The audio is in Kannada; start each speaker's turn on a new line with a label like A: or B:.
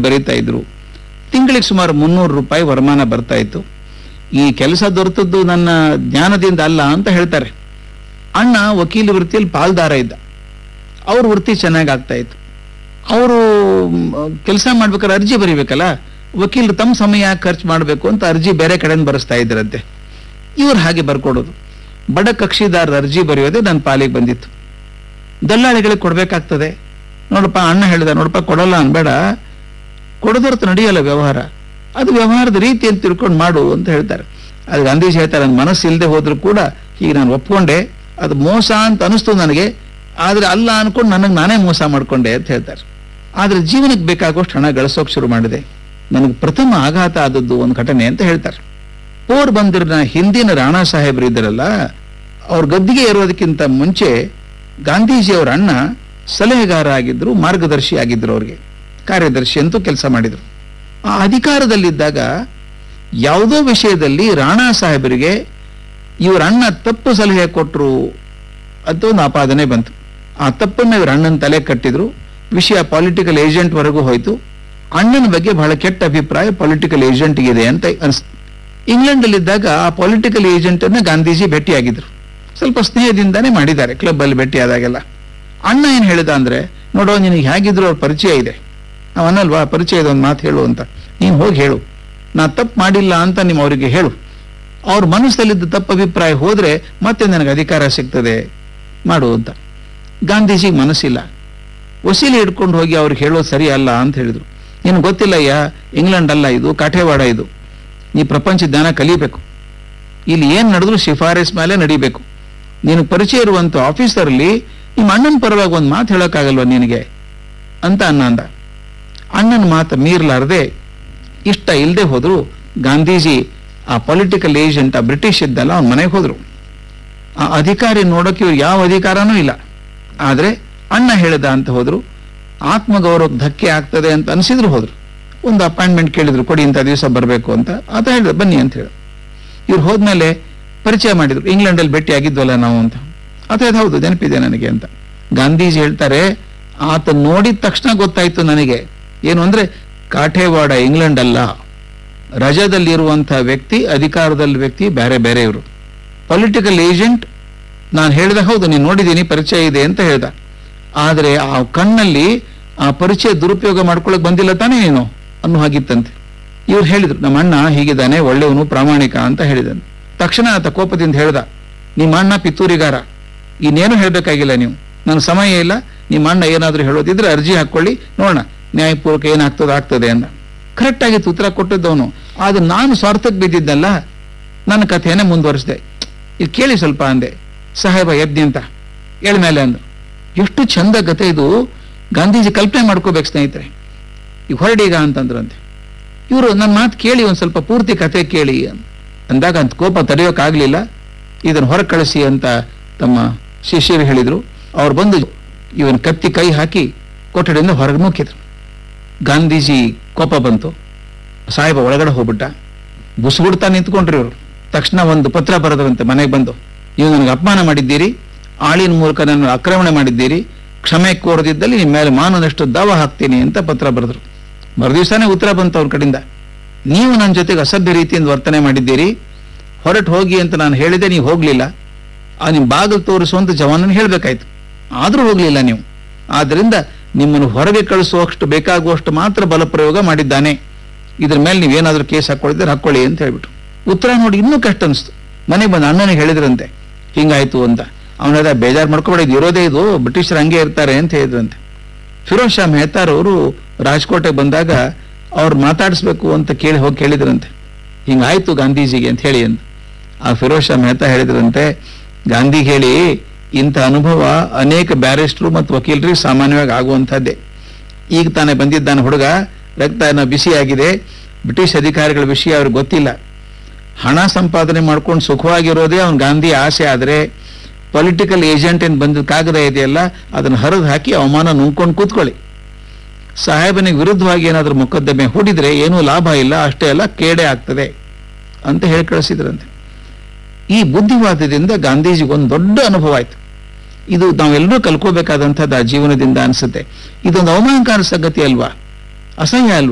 A: ಬರೀತಾ ಇದ್ರು ತಿಂಗಳಿಗೆ ಸುಮಾರು ಮುನ್ನೂರು ರೂಪಾಯಿ ವರಮಾನ ಬರ್ತಾ ಇತ್ತು ಈ ಕೆಲಸ ದೊರೆತದ್ದು ನನ್ನ ಜ್ಞಾನದಿಂದ ಅಲ್ಲ ಅಂತ ಹೇಳ್ತಾರೆ ಅಣ್ಣ ವಕೀಲ ವೃತ್ತಿಯಲ್ಲಿ ಪಾಲ್ದಾರ ಇದ್ದ ಅವ್ರ ವೃತ್ತಿ ಚೆನ್ನಾಗಿ ಆಗ್ತಾ ಇತ್ತು ಅವರು ಕೆಲಸ ಮಾಡ್ಬೇಕಾದ್ರೆ ಅರ್ಜಿ ಬರೀಬೇಕಲ್ಲ ವಕೀಲರು ತಮ್ಮ ಸಮಯ ಖರ್ಚು ಮಾಡಬೇಕು ಅಂತ ಅರ್ಜಿ ಬೇರೆ ಕಡೆಯಿಂದ ಬರೆಸ್ತಾ ಇದ್ರಂತೆ ಇವ್ರು ಹಾಗೆ ಬರ್ಕೊಡೋದು ಬಡ ಕಕ್ಷಿದಾರರ ಅರ್ಜಿ ಬರೆಯೋದೇ ನನ್ನ ಪಾಲಿಗೆ ಬಂದಿತ್ತು ದಲ್ಲಾಳಿಗಳಿಗೆ ಕೊಡ್ಬೇಕಾಗ್ತದೆ ನೋಡಪ್ಪ ಅಣ್ಣ ಹೇಳಿದ ನೋಡಪ್ಪ ಕೊಡಲ್ಲ ಅನ್ಬೇಡ ಕೊಡದೊರ್ತು ನಡೆಯಲ್ಲ ವ್ಯವಹಾರ ಅದು ವ್ಯವಹಾರದ ರೀತಿ ಅಂತ ತಿಳ್ಕೊಂಡು ಮಾಡು ಅಂತ ಹೇಳ್ತಾರೆ ಅದು ಗಾಂಧೀಜಿ ಹೇಳ್ತಾರೆ ನನ್ನ ಮನಸ್ಸು ಇಲ್ಲದೆ ಹೋದ್ರು ಕೂಡ ಈಗ ನಾನು ಒಪ್ಕೊಂಡೆ ಅದು ಮೋಸ ಅಂತ ಅನಿಸ್ತು ನನಗೆ ಆದ್ರೆ ಅಲ್ಲ ಅನ್ಕೊಂಡು ನನಗೆ ನಾನೇ ಮೋಸ ಮಾಡ್ಕೊಂಡೆ ಅಂತ ಹೇಳ್ತಾರೆ ಆದ್ರೆ ಜೀವನಕ್ಕೆ ಬೇಕಾಗುವಷ್ಟು ಹಣ ಗಳಿಸೋಕೆ ಶುರು ಮಾಡಿದೆ ನನಗೆ ಪ್ರಥಮ ಆಘಾತ ಆದದ್ದು ಒಂದು ಘಟನೆ ಅಂತ ಹೇಳ್ತಾರೆ ಪೋರ್ ಬಂದಿರನ ಹಿಂದಿನ ರಾಣಾ ಸಾಹೇಬ್ರು ಇದ್ದರಲ್ಲ ಅವ್ರ ಗದ್ದಿಗೆ ಇರೋದಕ್ಕಿಂತ ಮುಂಚೆ ಗಾಂಧೀಜಿಯವರ ಅಣ್ಣ ಸಲಹೆಗಾರ ಆಗಿದ್ರು ಮಾರ್ಗದರ್ಶಿ ಆಗಿದ್ರು ಅವ್ರಿಗೆ ಕಾರ್ಯದರ್ಶಿ ಅಂತೂ ಕೆಲಸ ಮಾಡಿದ್ರು ಆ ಅಧಿಕಾರದಲ್ಲಿದ್ದಾಗ ಯಾವುದೋ ವಿಷಯದಲ್ಲಿ ರಾಣಾ ಸಾಹೇಬರಿಗೆ ಇವರ ಅಣ್ಣ ತಪ್ಪು ಸಲಹೆ ಕೊಟ್ಟರು ಅಂತ ಒಂದು ಆಪಾದನೆ ಬಂತು ಆ ತಪ್ಪನ್ನ ಇವ್ರ ಅಣ್ಣನ ತಲೆ ಕಟ್ಟಿದ್ರು ವಿಷಯ ಪೊಲಿಟಿಕಲ್ ಏಜೆಂಟ್ ವರೆಗೂ ಹೋಯ್ತು ಅಣ್ಣನ ಬಗ್ಗೆ ಬಹಳ ಕೆಟ್ಟ ಅಭಿಪ್ರಾಯ ಪೊಲಿಟಿಕಲ್ ಏಜೆಂಟ್ ಇದೆ ಅಂತ ಅನಿಸ್ತು ಇಂಗ್ಲೆಂಡ್ ಅಲ್ಲಿದ್ದಾಗ ಆ ಪೊಲಿಟಿಕಲ್ ಏಜೆಂಟ್ ಅನ್ನ ಗಾಂಧೀಜಿ ಭೇಟಿಯಾಗಿದ್ರು ಸ್ವಲ್ಪ ಸ್ನೇಹದಿಂದಾನೇ ಮಾಡಿದ್ದಾರೆ ಕ್ಲಬ್ ಅಲ್ಲಿ ಭೇಟಿಯಾದಾಗೆಲ್ಲ ಅಣ್ಣ ಏನ್ ಹೇಳಿದ ಅಂದ್ರೆ ನೋಡೋ ನಿನಗೆ ಹೇಗಿದ್ರು ಅವ್ರ ಪರಿಚಯ ಇದೆ ನಾವು ಅನ್ನಲ್ವಾ ಪರಿಚಯದ ಒಂದು ಮಾತು ಹೇಳು ಅಂತ ನೀನು ಹೋಗಿ ಹೇಳು ನಾ ತಪ್ಪು ಮಾಡಿಲ್ಲ ಅಂತ ನಿಮ್ಮ ಅವರಿಗೆ ಹೇಳು ಅವ್ರ ಮನಸ್ಸಲ್ಲಿದ್ದ ತಪ್ಪು ಅಭಿಪ್ರಾಯ ಹೋದ್ರೆ ಮತ್ತೆ ನನಗೆ ಅಧಿಕಾರ ಸಿಗ್ತದೆ ಮಾಡು ಅಂತ ಗಾಂಧೀಜಿ ಮನಸ್ಸಿಲ್ಲ ವಸೀಲಿ ಹಿಡ್ಕೊಂಡು ಹೋಗಿ ಅವ್ರಿಗೆ ಹೇಳೋದು ಸರಿ ಅಲ್ಲ ಅಂತ ಹೇಳಿದ್ರು ನಿನ್ಗೆ ಗೊತ್ತಿಲ್ಲಯ್ಯ ಇಂಗ್ಲೆಂಡ್ ಅಲ್ಲ ಇದು ಕಾಠೇವಾಡ ಇದು ನೀ ಪ್ರಪಂಚ ಜ್ಞಾನ ಕಲಿಬೇಕು ಇಲ್ಲಿ ಏನ್ ನಡೆದ್ರು ಶಿಫಾರಸ್ ಮೇಲೆ ನಡಿಬೇಕು ನಿನಗೆ ಪರಿಚಯ ಇರುವಂತ ಆಫೀಸರ್ಲಿ ನಿಮ್ಮ ಅಣ್ಣನ ಪರವಾಗಿ ಒಂದು ಮಾತು ಹೇಳೋಕ್ಕಾಗಲ್ವಾ ನಿನಗೆ ಅಂತ ಅಣ್ಣ ಅಂದ ಅಣ್ಣನ ಮಾತು ಮೀರ್ಲಾರ್ದೆ ಇಷ್ಟ ಇಲ್ಲದೆ ಹೋದ್ರು ಗಾಂಧೀಜಿ ಆ ಪೊಲಿಟಿಕಲ್ ಏಜೆಂಟ್ ಆ ಬ್ರಿಟಿಷ್ ಇದ್ದಲ್ಲ ಅವ್ನ ಮನೆಗೆ ಹೋದ್ರು ಆ ಅಧಿಕಾರಿ ನೋಡೋಕೆ ಇವ್ರು ಯಾವ ಅಧಿಕಾರನೂ ಇಲ್ಲ ಆದ್ರೆ ಅಣ್ಣ ಹೇಳ್ದ ಅಂತ ಹೋದ್ರು ಆತ್ಮಗೌರವಕ್ಕೆ ಧಕ್ಕೆ ಆಗ್ತದೆ ಅಂತ ಅನ್ಸಿದ್ರು ಹೋದ್ರು ಒಂದು ಅಪಾಯಿಂಟ್ಮೆಂಟ್ ಕೇಳಿದ್ರು ಕೊಡಿ ಇಂಥ ದಿವಸ ಬರಬೇಕು ಅಂತ ಆತ ಹೇಳಿದ ಬನ್ನಿ ಅಂತ ಹೇಳಿ ಇವ್ರು ಹೋದ್ಮೇಲೆ ಪರಿಚಯ ಮಾಡಿದ್ರು ಇಂಗ್ಲೆಂಡ್ ಅಲ್ಲಿ ಭೇಟಿ ಆಗಿದ್ವಲ್ಲ ನಾವು ಅಂತ ಆತ ಹೇಳಿದ, ಹೌದು ನೆನಪಿದೆ ನನಗೆ ಅಂತ ಗಾಂಧೀಜಿ ಹೇಳ್ತಾರೆ ಆತ ನೋಡಿದ ತಕ್ಷಣ ಗೊತ್ತಾಯ್ತು ನನಗೆ ಏನು ಅಂದ್ರೆ ಕಾಠೇವಾಡ ಇಂಗ್ಲೆಂಡ್ ಅಲ್ಲ ರಜದಲ್ಲಿರುವಂತಹ ವ್ಯಕ್ತಿ ಅಧಿಕಾರದಲ್ಲಿ ವ್ಯಕ್ತಿ ಬೇರೆ ಬೇರೆ ಇವರು ಪೊಲಿಟಿಕಲ್ ಏಜೆಂಟ್ ನಾನು ಹೇಳಿದ ಹೌದು ನೀನು ನೋಡಿದ್ದೀನಿ ಪರಿಚಯ ಇದೆ ಅಂತ ಹೇಳ್ದ ಆದ್ರೆ ಆ ಕಣ್ಣಲ್ಲಿ ಆ ಪರಿಚಯ ದುರುಪಯೋಗ ಮಾಡ್ಕೊಳಕ್ ಬಂದಿಲ್ಲ ತಾನೇ ನೀನು ಅನ್ನೋ ಹಾಗಿತ್ತಂತೆ ಇವ್ರು ಹೇಳಿದ್ರು ನಮ್ಮ ಅಣ್ಣ ಹೀಗಿದ್ದಾನೆ ಒಳ್ಳೆಯವನು ಪ್ರಾಮಾಣಿಕ ಅಂತ ಹೇಳಿದನು ತಕ್ಷಣ ಆತ ಕೋಪದಿಂದ ಹೇಳ್ದ ನಿಮ್ಮ ಅಣ್ಣ ಪಿತ್ತೂರಿಗಾರ ಇನ್ನೇನು ಹೇಳ್ಬೇಕಾಗಿಲ್ಲ ನೀವು ನನ್ನ ಸಮಯ ಇಲ್ಲ ನಿಮ್ಮ ಅಣ್ಣ ಏನಾದ್ರೂ ಹೇಳೋದಿದ್ರೆ ಅರ್ಜಿ ಹಾಕೊಳ್ಳಿ ನೋಡೋಣ ನ್ಯಾಯಪೂರ್ವಕ ಏನಾಗ್ತದೆ ಆಗ್ತದೆ ಅಂತ ಕರೆಕ್ಟ್ ಆಗಿತ್ತು ಉತ್ತರ ಕೊಟ್ಟಿದ್ದವನು ಆದ್ರೆ ನಾನು ಸ್ವಾರ್ಥಕ್ಕೆ ಬಿದ್ದಿದ್ದಲ್ಲ ನನ್ನ ಕಥೆಯನ್ನೇ ಮುಂದುವರಿಸಿದೆ ಇದು ಕೇಳಿ ಸ್ವಲ್ಪ ಅಂದೆ ಸಾಹೇಬ ಎದ್ದಿ ಅಂತ ಮೇಲೆ ಅಂದ್ರು ಎಷ್ಟು ಚಂದ ಕಥೆ ಇದು ಗಾಂಧೀಜಿ ಕಲ್ಪನೆ ಮಾಡ್ಕೋಬೇಕು ಸ್ನೇಹಿತರೆ ಈಗ ಹೊರಡೀಗ ಅಂತಂದ್ರಂತೆ ಇವರು ನನ್ನ ಮಾತು ಕೇಳಿ ಒಂದ್ ಸ್ವಲ್ಪ ಪೂರ್ತಿ ಕಥೆ ಕೇಳಿ ಅಂದಾಗ ಅಂತ ಕೋಪ ತಡೆಯೋಕ್ಕಾಗ್ಲಿಲ್ಲ ಇದನ್ನ ಹೊರ ಕಳಿಸಿ ಅಂತ ತಮ್ಮ ಶಿಷ್ಯರು ಹೇಳಿದ್ರು ಅವ್ರು ಬಂದು ಇವನ್ ಕತ್ತಿ ಕೈ ಹಾಕಿ ಕೊಠಡಿಯಿಂದ ಹೊರಗೆ ನೂಕಿದ್ರು ಗಾಂಧೀಜಿ ಕೋಪ ಬಂತು ಸಾಹೇಬ ಒಳಗಡೆ ಹೋಗ್ಬಿಟ್ಟ ಬುಸ್ಬಿಡ್ತಾ ನಿಂತ್ಕೊಂಡ್ರಿ ಇವರು ತಕ್ಷಣ ಒಂದು ಪತ್ರ ಬರೆದ್ರಂತೆ ಮನೆಗೆ ಬಂದು ನೀವು ನನಗೆ ಅಪಮಾನ ಮಾಡಿದ್ದೀರಿ ಆಳಿನ ಮೂಲಕ ನನ್ನ ಆಕ್ರಮಣ ಮಾಡಿದ್ದೀರಿ ಕ್ಷಮೆ ಕೋರದಿದ್ದಲ್ಲಿ ನಿಮ್ಮ ಮೇಲೆ ಮಾನದಷ್ಟು ದಾವ ಹಾಕ್ತೀನಿ ಅಂತ ಪತ್ರ ಬರೆದ್ರು ಮರುದಿವಸನೇ ಉತ್ತರ ಬಂತು ಅವ್ರ ಕಡೆಯಿಂದ ನೀವು ನನ್ನ ಜೊತೆಗೆ ಅಸಭ್ಯ ರೀತಿಯಿಂದ ವರ್ತನೆ ಮಾಡಿದ್ದೀರಿ ಹೊರಟು ಹೋಗಿ ಅಂತ ನಾನು ಹೇಳಿದೆ ನೀವು ಹೋಗ್ಲಿಲ್ಲ ಆ ನಿಮ್ ಬಾಗಿಲು ತೋರಿಸುವಂತ ಜವಾನನ್ ಹೇಳ್ಬೇಕಾಯ್ತು ಆದ್ರೂ ಹೋಗ್ಲಿಲ್ಲ ನೀವು ಆದ್ರಿಂದ ನಿಮ್ಮನ್ನು ಹೊರಗೆ ಕಳಿಸುವಷ್ಟು ಬೇಕಾಗುವಷ್ಟು ಮಾತ್ರ ಬಲಪ್ರಯೋಗ ಮಾಡಿದ್ದಾನೆ ಇದ್ರ ಮೇಲೆ ನೀವೇನಾದ್ರೂ ಕೇಸ್ ಹಾಕೊಳ್ಳಿದ್ರೆ ಹಾಕೊಳ್ಳಿ ಅಂತ ಹೇಳ್ಬಿಟ್ಟು ಉತ್ತರ ನೋಡಿ ಇನ್ನೂ ಕಷ್ಟ ಅನಿಸ್ತು ಮನೆಗೆ ಬಂದು ಅಣ್ಣನಿಗೆ ಹೇಳಿದ್ರಂತೆ ಹಿಂಗಾಯ್ತು ಅಂತ ಅವನ ಬೇಜಾರು ಮಾಡ್ಕೊಬೇಡಿ ಇದು ಇರೋದೇ ಇದು ಬ್ರಿಟಿಷರು ಹಂಗೆ ಇರ್ತಾರೆ ಅಂತ ಹೇಳಿದ್ರಂತೆ ಫಿರೋಜ್ ಶಾ ಮೆಹತಾರ್ ಅವರು ರಾಜ್ಕೋಟೆಗೆ ಬಂದಾಗ ಅವ್ರು ಮಾತಾಡಿಸ್ಬೇಕು ಅಂತ ಕೇಳಿ ಹೋಗಿ ಕೇಳಿದ್ರಂತೆ ಹಿಂಗಾಯ್ತು ಗಾಂಧೀಜಿಗೆ ಅಂತ ಹೇಳಿ ಅಂತ ಆ ಫಿರೋಜ್ ಶಾ ಮೆಹತಾ ಹೇಳಿದ್ರಂತೆ ಗಾಂಧಿ ಹೇಳಿ ಇಂಥ ಅನುಭವ ಅನೇಕ ಬ್ಯಾರಿಸ್ಟ್ರು ಮತ್ತು ವಕೀಲರಿಗೆ ಸಾಮಾನ್ಯವಾಗಿ ಆಗುವಂಥದ್ದೇ ಈಗ ತಾನೇ ಬಂದಿದ್ದಾನೆ ಹುಡುಗ ರಕ್ತ ಏನೋ ಬಿಸಿಯಾಗಿದೆ ಬ್ರಿಟಿಷ್ ಅಧಿಕಾರಿಗಳ ವಿಷಯ ಅವ್ರಿಗೆ ಗೊತ್ತಿಲ್ಲ ಹಣ ಸಂಪಾದನೆ ಮಾಡ್ಕೊಂಡು ಸುಖವಾಗಿರೋದೇ ಅವನ್ ಗಾಂಧಿ ಆಸೆ ಆದ್ರೆ ಪೊಲಿಟಿಕಲ್ ಏಜೆಂಟ್ ಏನ್ ಬಂದ ಕಾಗದ ಇದೆಯಲ್ಲ ಅದನ್ನ ಹರಿದು ಹಾಕಿ ಅವಮಾನ ನುಂಗ್ಕೊಂಡು ಕೂತ್ಕೊಳ್ಳಿ ಸಾಹೇಬನಿಗೆ ವಿರುದ್ಧವಾಗಿ ಏನಾದ್ರೂ ಮೊಕದ್ದಮೆ ಹೂಡಿದ್ರೆ ಏನೂ ಲಾಭ ಇಲ್ಲ ಅಷ್ಟೇ ಅಲ್ಲ ಕೇಡೆ ಆಗ್ತದೆ ಅಂತ ಹೇಳಿ ಕಳಿಸಿದ್ರಂತೆ ಈ ಬುದ್ಧಿವಾದದಿಂದ ಗಾಂಧೀಜಿಗೆ ಒಂದು ದೊಡ್ಡ ಅನುಭವ ಆಯ್ತು ಇದು ನಾವೆಲ್ಲರೂ ಕಲ್ಕೋಬೇಕಾದಂಥದ್ದು ಆ ಜೀವನದಿಂದ ಅನ್ಸುತ್ತೆ ಇದೊಂದು ಅವಮಾನಕಾರ ಸಂಗತಿ ಅಲ್ವಾ ಅಸಹ್ಯ ಅಲ್ವಾ